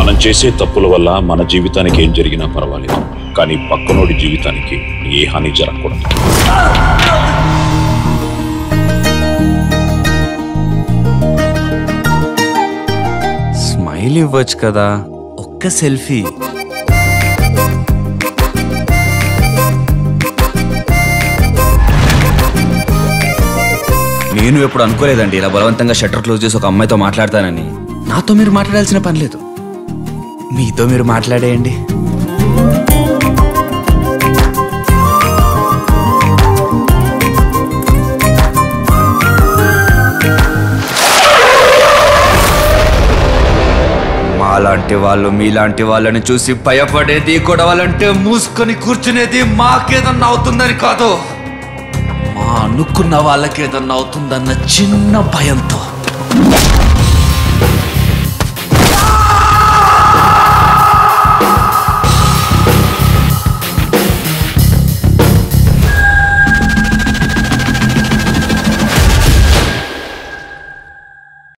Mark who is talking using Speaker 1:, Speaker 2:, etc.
Speaker 1: మనం చేసే తప్పుల వల్ల మన జీవితానికి ఏం జరిగినా పర్వాలేదు కానీ పక్కనోడి జీవితానికి ఏ హాని జరగకూడదు
Speaker 2: స్మైల్ ఇవ్వచ్చు కదా ఒక్క సెల్ఫీ నేను ఎప్పుడు అనుకోలేదండి ఇలా బలవంతంగా షట్టర్ క్లోజ్ చేసి ఒక అమ్మాయితో మాట్లాడతానని నాతో మీరు మాట్లాడాల్సిన పని లేదు మీతో మీరు మాట్లాడేయండి మాలాంటి వాళ్ళు మీలాంటి వాళ్ళని చూసి భయపడేది గొడవలంటే మూసుకొని కూర్చునేది మాకేదన్నా అవుతుందని కాదు మా అనుకున్న వాళ్ళకేదన్నా అవుతుందన్న చిన్న భయంతో